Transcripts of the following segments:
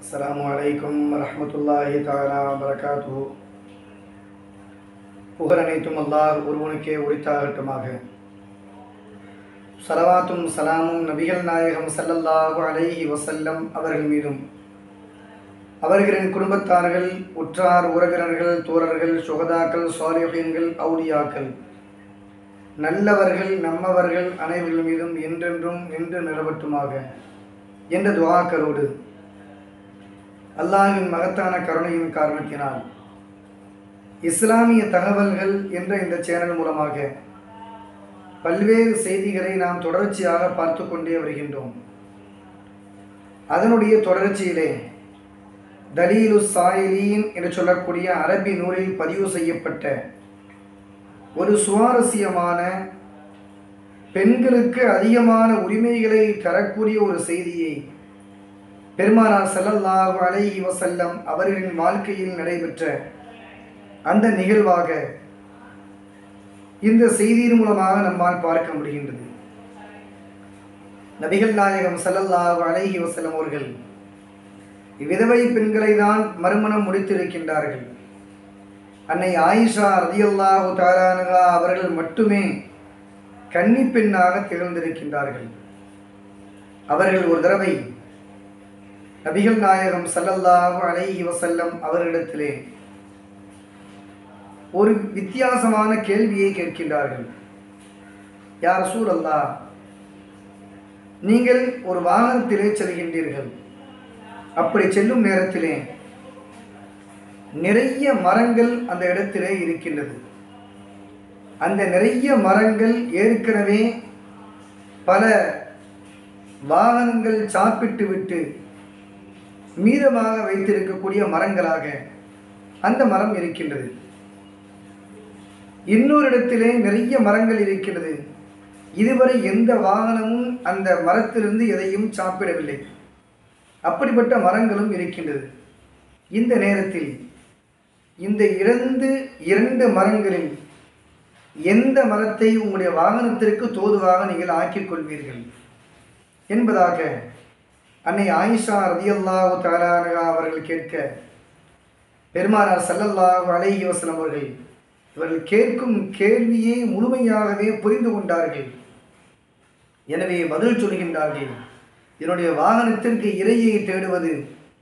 அஸ்ஸலாமு அலைக்கும் வரஹ்மத்துல்லாஹி தஆலா வரகாத்து புகழ் அனைத்தும் அல்லாஹ் ஒருவனுக்கே உரித்தாகட்டுமாக சலவாத்தும் சலாமும் நபிகள் நாயகம் ஸல்லல்லாஹு அலைஹி வஸல்லம் அவர்கள் மீதும் அவர்களின் குடும்பத்தார்கள் உற்றார் உறவினர்கள் தோழர்கள் சுகதாக்கள் சாலிஹீன்கள் அவுலியாக்கள் நல்லவர்கள் நம்மவர்கள் அனைவர்கள் மீதும் என்றென்றும் நின்று நிலவட்டுமாக என்ற துவாக்களோடு அல்லாஹ்வின் மகத்தான கருணையின் காரணத்தினால் இஸ்லாமிய தகவல்கள் என்ற இந்த சேனல் மூலமாக பல்வேறு செய்திகளை நாம் தொடர்ச்சியாக பார்த்து கொண்டே வருகின்றோம் அதனுடைய தொடர்ச்சியிலே தலீலு சாயிலீன் என்று சொல்லக்கூடிய அரபி நூலில் பதிவு செய்யப்பட்ட ஒரு சுவாரஸ்யமான பெண்களுக்கு அதிகமான உரிமைகளை தரக்கூடிய ஒரு செய்தியை பெருமானார் ஸல்லல்லாஹு அலைஹி வஸல்லம் அவர்களின் வாழ்க்கையில் நடைபெற்ற அந்த நிகழ்வாக இந்த செய்தியின் மூலமாக நம்மால் பார்க்க முடிகின்றது நபிகள் நாயகம் ஸல்லல்லாஹு அலைஹி வஸல்லம் அவர்கள் விதவை பெண்களை தான் மறுமணம் முடித்திருக்கின்றார்கள் அன்னை ஆயிஷா ரதியல்லாஹு தாரானகா அவர்கள் மட்டுமே கன்னி பெண்ணாக திகழ்ந்திருக்கின்றார்கள் அவர்கள் ஒரு தடவை நபிகள் நாயகம் ஸல்லல்லாஹு அலைஹி வஸல்லம் அவர்களிடத்திலே ஒரு வித்தியாசமான கேள்வியை கேட்கின்றார்கள் யார் ரசூல் அல்லாஹ் நீங்கள் ஒரு வாகனத்திலே செல்கின்றீர்கள் அப்படி செல்லும் நேரத்திலே நிறைய மரங்கள் அந்த இடத்திலே இருக்கின்றது அந்த நிறைய மரங்கள் ஏற்கனவே பல வாகனங்கள் சாப்பிட்டு விட்டு மீதமாக வைத்திருக்கக்கூடிய மரங்களாக அந்த மரம் இருக்கின்றது இன்னொரு இடத்திலே நிறைய மரங்கள் இருக்கின்றது இதுவரை எந்த வாகனமும் அந்த மரத்திலிருந்து எதையும் சாப்பிடவில்லை அப்படிப்பட்ட மரங்களும் இருக்கின்றது இந்த நேரத்தில் இந்த இரண்டு இரண்டு மரங்களில் எந்த மரத்தை உங்களுடைய வாகனத்திற்கு தோதுவாக நீங்கள் ஆக்கிக் கொள்வீர்கள் என்பதாக அன்னை ஆயிஷா ரதியல்லாஹு தாலானகா அவர்கள் கேட்க பெருமானார் சல்லல்லாஹு அலைஹி வஸல்லம் அவர்கள் இவர்கள் கேட்கும் கேள்வியை முழுமையாகவே புரிந்து கொண்டார்கள் எனவே பதில் சொல்கின்றார்கள் என்னுடைய வாகனத்திற்கு இரையை தேடுவது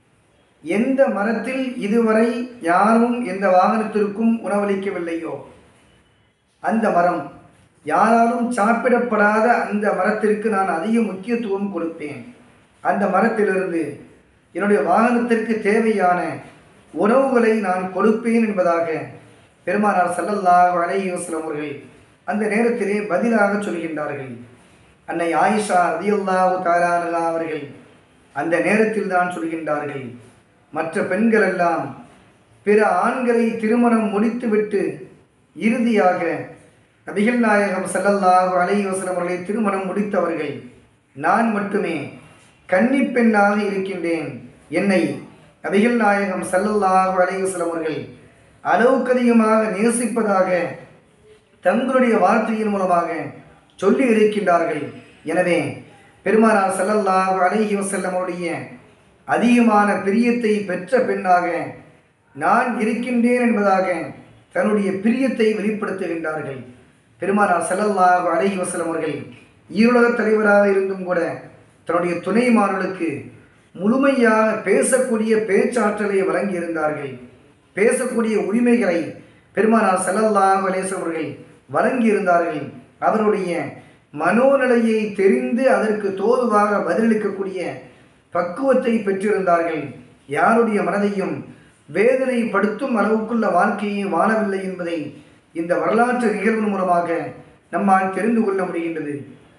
எந்த மரத்தில் இதுவரை யாரும் எந்த வாகனத்திற்கும் உணவளிக்கவில்லையோ அந்த மரம் யாராலும் சாப்பிடப்படாத அந்த மரத்திற்கு நான் அதிக முக்கியத்துவம் கொடுப்பேன் அந்த மரத்திலிருந்து என்னுடைய வாகனத்திற்கு தேவையான உணவுகளை நான் கொடுப்பேன் என்பதாக பெருமானார் சல்லல்லாஹு அலைஹி வஸல்லம் அவர்கள் அந்த நேரத்திலே பதிலாக சொல்கின்றார்கள் அன்னை ஆயிஷா ரதியுல்லாஹு தாலானலா அவர்கள் அந்த நேரத்தில் தான் சொல்கின்றார்கள் மற்ற பெண்கள் எல்லாம் பிற ஆண்களை திருமணம் முடித்துவிட்டு இறுதியாக நபிகள் நாயகம் ஸல்லல்லாஹு அலைஹி வஸல்லம் அவர்களை திருமணம் முடித்தவர்கள் நான் மட்டுமே கன்னி பெண்ணாக இருக்கின்றேன் என்னை நபிகள் நாயகம் ஸல்லல்லாஹு அலைஹி வஸல்லம் அவர்கள் அளவுக்கு அதிகமாக நேசிப்பதாக தங்களுடைய வார்த்தையின் மூலமாக சொல்லி இருக்கின்றார்கள் எனவே பெருமானார் ஸல்லல்லாஹு அலைஹி வஸல்லம் அவருடைய அதிகமான பிரியத்தை பெற்ற பெண்ணாக நான் இருக்கின்றேன் என்பதாக தன்னுடைய பிரியத்தை வெளிப்படுத்துகின்றார்கள் பெருமானார் ஸல்லல்லாஹு அலைஹி வஸல்லம் அவர்கள் ஈருலகத் தலைவராக இருந்தும் கூட தன்னுடைய துணைமார்களுக்கு முழுமையாக பேசக்கூடிய பேச்சாற்றலை வழங்கியிருந்தார்கள் பேசக்கூடிய உரிமைகளை பெருமானார் ஸல்லல்லாஹு அலைஹி வஸல்லம் அவர்கள் வழங்கியிருந்தார்கள் அவருடைய மனோநிலையை தெரிந்து அதற்கு தோதுவாக பதிலளிக்கக்கூடிய பக்குவத்தை பெற்றிருந்தார்கள் யாருடைய மனதையும் வேதனைப்படுத்தும் அளவுக்குள்ள வாழ்க்கையை வாழவில்லை என்பதை இந்த வரலாற்று நிகழ்வு மூலமாக நம்மால் தெரிந்து கொள்ள முடிகின்றது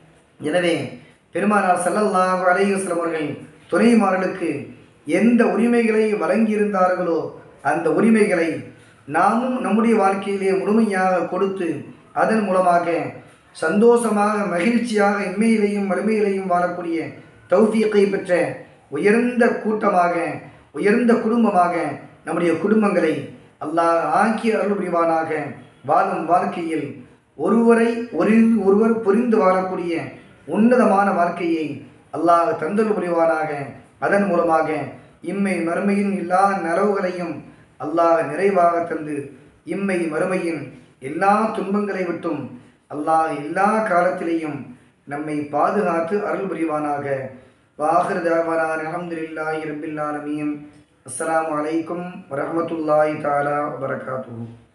எனவே பெருமானார் ஸல்லல்லாஹு அலைஹி வஸல்லம் அவர்கள் துணைமார்களுக்கு எந்த உரிமைகளை வழங்கியிருந்தார்களோ அந்த உரிமைகளை நாமும் நம்முடைய வாழ்க்கையிலே முழுமையாக கொடுத்து அதன் மூலமாக சந்தோஷமாக மகிழ்ச்சியாக இன்மையிலையும் வறுமையிலையும் வாழக்கூடிய தௌஃபீக்கை பெற்ற உயர்ந்த கூட்டமாக உயர்ந்த குடும்பமாக நம்முடைய குடும்பங்களை அல்லாஹ் ஆக்கிய அருள் புரிவானாக வாழும் வாழ்க்கையில் ஒருவரை ஒரு ஒருவர் புரிந்து வாழக்கூடிய உன்னதமான வாழ்க்கையை அல்லாஹ் தந்தல் புரிவானாக அதன் மூலமாக இம்மை மறுமையின் எல்லா நலவுகளையும் அல்லாஹ் நிறைவாக தந்து இம்மை மறுமையின் எல்லா துன்பங்களை விட்டும் அல்லாஹ் எல்லா காலத்திலேயும் நம்மை பாதுகாத்து அருள் புரிவானாக வாஹிர் தேவானான் அலமதுல்லாஹி ரபில் ஆலமீன் அஸ்ஸலாமு அலைக்கும் வரஹ்மத்துல்லாஹி தஆலா வபரகாத்துஹு